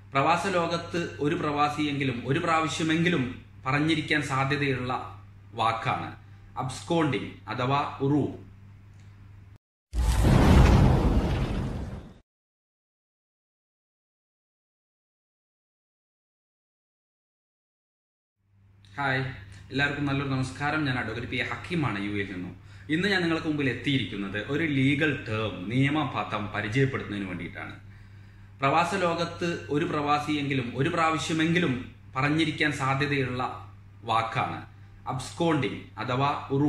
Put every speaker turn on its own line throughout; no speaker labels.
പ്രവാസ ലോകത്ത് ഒരു പ്രവാസിയെങ്കിലും ഒരു പ്രാവശ്യമെങ്കിലും പറഞ്ഞിരിക്കാൻ സാധ്യതയുള്ള വാക്കാണ് അബ്സ്കോണ്ടിങ് അഥവാ ഉറു ഹായ് എല്ലാവർക്കും നല്ലൊരു നമസ്കാരം ഞാൻ അഡ്വക്കേറ്റ് പി എ ഹക്കീമാണ് യു എയിൽ നിന്നും ഇന്ന് ഞാൻ നിങ്ങൾക്ക് മുമ്പിൽ എത്തിയിരിക്കുന്നത് ഒരു ലീഗൽ ടേം നിയമപദം പരിചയപ്പെടുത്തുന്നതിന് വേണ്ടിയിട്ടാണ് പ്രവാസ ലോകത്ത് ഒരു പ്രവാസിയെങ്കിലും ഒരു പ്രാവശ്യമെങ്കിലും പറഞ്ഞിരിക്കാൻ സാധ്യതയുള്ള വാക്കാണ് അബ്സ്കോണ്ടിങ് അഥവാ ഉറു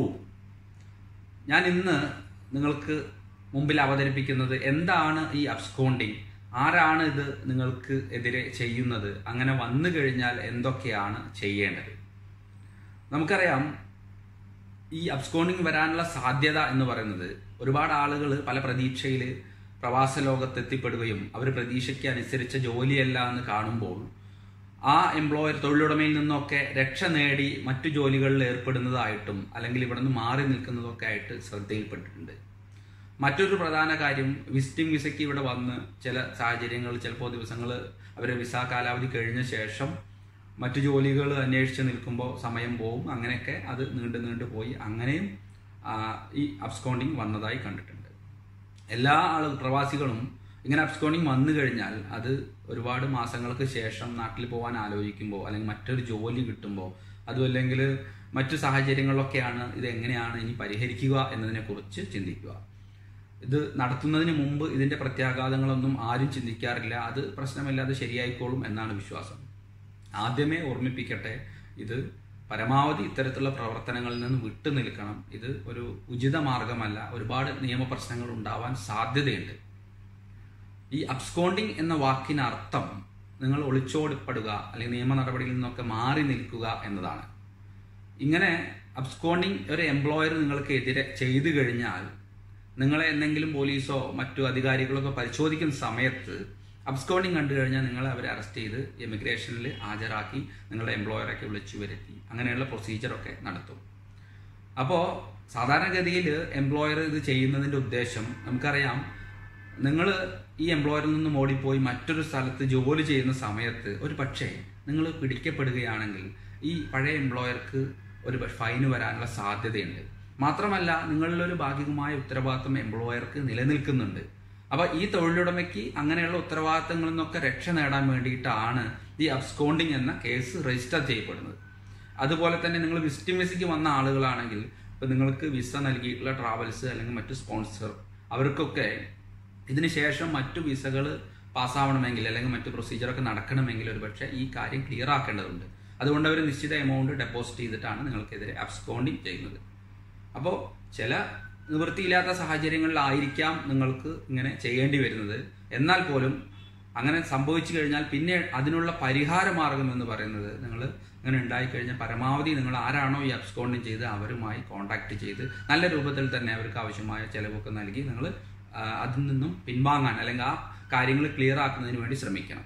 ഞാൻ ഇന്ന് നിങ്ങൾക്ക് മുമ്പിൽ അവതരിപ്പിക്കുന്നത് എന്താണ് ഈ അബ്സ്കോണ്ടിങ് ആരാണ് ഇത് നിങ്ങൾക്ക് എതിരെ ചെയ്യുന്നത് അങ്ങനെ വന്നു കഴിഞ്ഞാൽ എന്തൊക്കെയാണ് ചെയ്യേണ്ടത് നമുക്കറിയാം ഈ അബ്സ്കോണ്ടിങ് വരാനുള്ള സാധ്യത എന്ന് പറയുന്നത് ഒരുപാട് ആളുകൾ പല പ്രതീക്ഷയിൽ പ്രവാസ ലോകത്ത് എത്തിപ്പെടുകയും അവർ പ്രതീക്ഷയ്ക്ക് അനുസരിച്ച ജോലിയല്ല എന്ന് കാണുമ്പോൾ ആ എംപ്ലോയർ തൊഴിലുടമയിൽ നിന്നൊക്കെ രക്ഷ നേടി മറ്റു ജോലികളിൽ ഏർപ്പെടുന്നതായിട്ടും അല്ലെങ്കിൽ ഇവിടെ നിന്ന് മാറി നിൽക്കുന്നതൊക്കെ ആയിട്ട് ശ്രദ്ധയിൽപ്പെട്ടിട്ടുണ്ട് മറ്റൊരു പ്രധാന കാര്യം വിസിറ്റിംഗ് വിസയ്ക്ക് ഇവിടെ വന്ന് ചില സാഹചര്യങ്ങൾ ചിലപ്പോൾ ദിവസങ്ങൾ അവരെ വിസ കാലാവധി കഴിഞ്ഞ ശേഷം മറ്റു ജോലികൾ അന്വേഷിച്ച് നിൽക്കുമ്പോൾ സമയം പോവും അങ്ങനെയൊക്കെ അത് നീണ്ടു നീണ്ടു പോയി അങ്ങനെയും ആ, ഈ അബ്സ്കോണ്ടിങ് വന്നതായി കണ്ടിട്ടുണ്ട് എല്ലാ ആളു പ്രവാസികളും ഇങ്ങനെ അബ്സ്കോണ്ടിങ് വന്നു കഴിഞ്ഞാൽ അത് ഒരുപാട് മാസങ്ങൾക്ക് ശേഷം നാട്ടിൽ പോകാൻ ആലോചിക്കുമ്പോൾ അല്ലെങ്കിൽ മറ്റൊരു ജോലി കിട്ടുമ്പോൾ അതും അല്ലെങ്കിൽ മറ്റു സാഹചര്യങ്ങളിലൊക്കെയാണ് ഇത് എങ്ങനെയാണ് ഇനി പരിഹരിക്കുക എന്നതിനെക്കുറിച്ച് ചിന്തിക്കുക ഇത് നടത്തുന്നതിന് മുമ്പ് ഇതിന്റെ പ്രത്യാഘാതങ്ങളൊന്നും ആരും ചിന്തിക്കാറില്ല അത് പ്രശ്നമില്ലാതെ ശരിയായിക്കോളും എന്നാണ് വിശ്വാസം ആദ്യമേ ഓർമ്മിപ്പിക്കട്ടെ ഇത് പരമാവധി ഇത്തരത്തിലുള്ള പ്രവർത്തനങ്ങളിൽ നിന്ന് വിട്ടു നിൽക്കണം ഇത് ഒരു ഉചിത മാർഗമല്ല ഒരുപാട് നിയമപ്രശ്നങ്ങൾ ഉണ്ടാവാൻ സാധ്യതയുണ്ട് ഈ അബ്സ്കോണ്ടിങ് എന്ന വാക്കിന് അർത്ഥം നിങ്ങൾ ഒളിച്ചോടിപ്പെടുക അല്ലെങ്കിൽ നിയമ നടപടിയിൽ നിന്നൊക്കെ മാറി നിൽക്കുക എന്നതാണ് ഇങ്ങനെ അബ്സ്കോണ്ടിങ് ഒരു എംപ്ലോയർ നിങ്ങൾക്ക് എതിരെ ചെയ്തു കഴിഞ്ഞാൽ നിങ്ങളെ എന്തെങ്കിലും പോലീസോ മറ്റു അധികാരികളൊക്കെ പരിശോധിക്കുന്ന സമയത്ത് അബ്സ്കോണ്ടിങ് കണ്ടു കഴിഞ്ഞാൽ നിങ്ങളെ അവരെ അറസ്റ്റ് ചെയ്ത് ഇമിഗ്രേഷനിൽ ഹാജരാക്കി നിങ്ങളുടെ എംപ്ലോയറൊക്കെ വിളിച്ചു വരുത്തി അങ്ങനെയുള്ള പ്രൊസീജിയറൊക്കെ നടത്തും അപ്പോൾ സാധാരണഗതിയിൽ എംപ്ലോയർ ഇത് ചെയ്യുന്നതിൻ്റെ ഉദ്ദേശം നമുക്കറിയാം നിങ്ങൾ ഈ എംപ്ലോയറിൽ നിന്നും ഓടിപ്പോയി മറ്റൊരു സ്ഥലത്ത് ജോലി ചെയ്യുന്ന സമയത്ത് ഒരു പക്ഷേ നിങ്ങൾ പിടിക്കപ്പെടുകയാണെങ്കിൽ ഈ പഴയ എംപ്ലോയർക്ക് ഒരു ഫൈന് വരാനുള്ള സാധ്യതയുണ്ട് മാത്രമല്ല നിങ്ങളിലൊരു ഭാഗികമായ ഉത്തരവാദിത്വം എംപ്ലോയർക്ക് നിലനിൽക്കുന്നുണ്ട് അപ്പൊ ഈ തൊഴിലുടമയ്ക്ക് അങ്ങനെയുള്ള ഉത്തരവാദിത്തങ്ങളിൽ നിന്നൊക്കെ രക്ഷ നേടാൻ വേണ്ടിയിട്ടാണ് ഈ അബ്സ്കോണ്ടിങ് എന്ന കേസ് രജിസ്റ്റർ ചെയ്യപ്പെടുന്നത് അതുപോലെ തന്നെ നിങ്ങൾ വിസിറ്റിംഗ് വിസയ്ക്ക് വന്ന ആളുകളാണെങ്കിൽ ഇപ്പൊ നിങ്ങൾക്ക് വിസ നൽകിയിട്ടുള്ള ട്രാവൽസ് അല്ലെങ്കിൽ മറ്റു സ്പോൺസർ അവർക്കൊക്കെ ഇതിന് ശേഷം മറ്റു വിസകൾ പാസ്സാവണമെങ്കിൽ അല്ലെങ്കിൽ മറ്റു പ്രൊസീജിയറൊക്കെ നടക്കണമെങ്കിൽ ഒരു പക്ഷേ ഈ കാര്യം ക്ലിയർ ആക്കേണ്ടതുണ്ട് അതുകൊണ്ട് അവർ നിശ്ചിത എമൗണ്ട് ഡെപ്പോസിറ്റ് ചെയ്തിട്ടാണ് നിങ്ങൾക്കെതിരെ അബ്സ്കോണ്ടിങ് ചെയ്യുന്നത് അപ്പോൾ ചില നിവൃത്തിയില്ലാത്ത സാഹചര്യങ്ങളിലായിരിക്കാം നിങ്ങൾക്ക് ഇങ്ങനെ ചെയ്യേണ്ടി വരുന്നത് എന്നാൽ പോലും അങ്ങനെ സംഭവിച്ചു കഴിഞ്ഞാൽ പിന്നെ അതിനുള്ള പരിഹാര മാർഗം എന്ന് പറയുന്നത് നിങ്ങൾ അങ്ങനെ ഉണ്ടായിക്കഴിഞ്ഞാൽ പരമാവധി നിങ്ങൾ ആരാണോ ഈ അബ്സ്കോണ്ടിങ് ചെയ്ത് അവരുമായി കോൺടാക്ട് ചെയ്ത് നല്ല രൂപത്തിൽ തന്നെ അവർക്ക് ആവശ്യമായ ചിലവൊക്കെ നൽകി നിങ്ങൾ അതിൽ നിന്നും പിൻവാങ്ങാൻ അല്ലെങ്കിൽ ആ കാര്യങ്ങൾ ക്ലിയർ ആക്കുന്നതിന് വേണ്ടി ശ്രമിക്കണം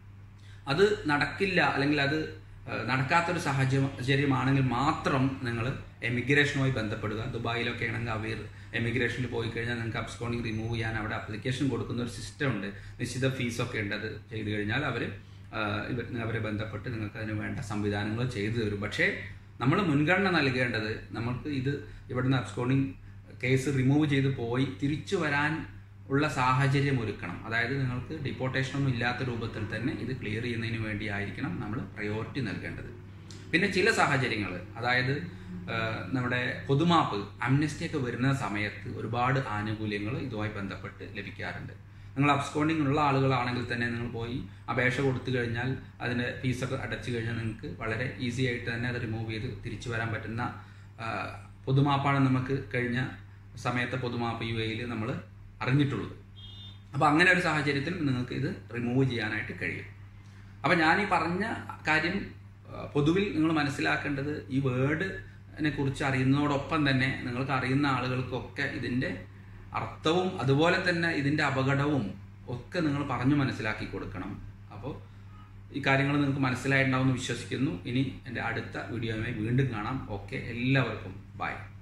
അത് നടക്കില്ല അല്ലെങ്കിൽ അത് ഏഹ്, നടക്കാത്തൊരു സാഹചര്യമാണെങ്കിൽ മാത്രം നിങ്ങൾ എമിഗ്രേഷനുമായി ബന്ധപ്പെടുക ദുബായിലൊക്കെ ആണെങ്കിൽ അവർ എമിഗ്രേഷനിൽ പോയി കഴിഞ്ഞാൽ നിങ്ങൾക്ക് അബ്സ്കോണിങ് റിമൂവ് ചെയ്യാൻ അവിടെ അപ്ലിക്കേഷൻ കൊടുക്കുന്ന ഒരു സിസ്റ്റം ഉണ്ട് നിശ്ചിത ഫീസൊക്കെ ഉണ്ട് അത് ചെയ്തു കഴിഞ്ഞാൽ അവർ ഇവർ അവരെ ബന്ധപ്പെട്ട് നിങ്ങൾക്ക് അതിന് വേണ്ട സംവിധാനങ്ങൾ ചെയ്തു തരും പക്ഷേ നമ്മൾ മുൻഗണന നൽകേണ്ടത് നമുക്ക് ഇത് ഇവിടുന്ന് അബ്സ്കോണിങ് കേസ് റിമൂവ് ചെയ്ത് പോയി തിരിച്ചു വരാൻ ഉള്ള സാഹചര്യം ഒരുക്കണം അതായത് നിങ്ങൾക്ക് ഡിപ്പോർട്ടേഷൻ ഒന്നും ഇല്ലാത്ത രൂപത്തിൽ തന്നെ ഇത് ക്ലിയർ ചെയ്യുന്നതിന് വേണ്ടി ആയിരിക്കണം നമ്മൾ പ്രയോറിറ്റി നൽകേണ്ടത് പിന്നെ ചില സാഹചര്യങ്ങൾ അതായത് ആ, നമ്മുടെ പൊതുമാപ്പ് അംനസ്റ്റി ഒക്കെ വരുന്ന സമയത്ത് ഒരുപാട് ആനുകൂല്യങ്ങൾ ഇതുമായി ബന്ധപ്പെട്ട് ലഭിക്കാറുണ്ട് നിങ്ങൾ അബ്സ്കോണ്ടിങ് ഉള്ള ആളുകളാണെങ്കിൽ തന്നെ നിങ്ങൾ പോയി അപേക്ഷ കൊടുത്തു കഴിഞ്ഞാൽ അതിൻ്റെ ഫീസൊക്കെ അടച്ചു കഴിഞ്ഞാൽ നിങ്ങൾക്ക് വളരെ ഈസി ആയിട്ട് തന്നെ അത് റിമൂവ് ചെയ്ത് തിരിച്ചു വരാൻ പറ്റുന്ന ആ, പൊതുമാപ്പാണ് നമുക്ക് കഴിഞ്ഞ സമയത്തെ പൊതുമാപ്പ് യു എയിൽ നമ്മൾ അറിഞ്ഞിട്ടുള്ളത് അപ്പോൾ അങ്ങനെ ഒരു സാഹചര്യത്തിൽ നിങ്ങൾക്ക് ഇത് റിമൂവ് ചെയ്യാനായിട്ട് കഴിയും അപ്പോൾ ഞാൻ ഈ പറഞ്ഞ കാര്യം ആ, പൊതുവിൽ നിങ്ങൾ മനസ്സിലാക്കേണ്ടത് ഈ വേർഡിനെ കുറിച്ച് അറിയുന്നതോടൊപ്പം തന്നെ നിങ്ങൾക്ക് അറിയുന്ന ആളുകൾക്കൊക്കെ ഇതിൻ്റെ അർത്ഥവും അതുപോലെ തന്നെ ഇതിൻ്റെ അപകടവും ഒക്കെ നിങ്ങൾ പറഞ്ഞു മനസ്സിലാക്കി കൊടുക്കണം അപ്പോൾ ഈ കാര്യങ്ങൾ നിങ്ങൾക്ക് മനസ്സിലായിട്ടുണ്ടാവുമെന്ന് വിശ്വസിക്കുന്നു ഇനി എൻ്റെ അടുത്ത വീഡിയോയുമായി വീണ്ടും കാണാം ഓക്കെ എല്ലാവർക്കും ബൈ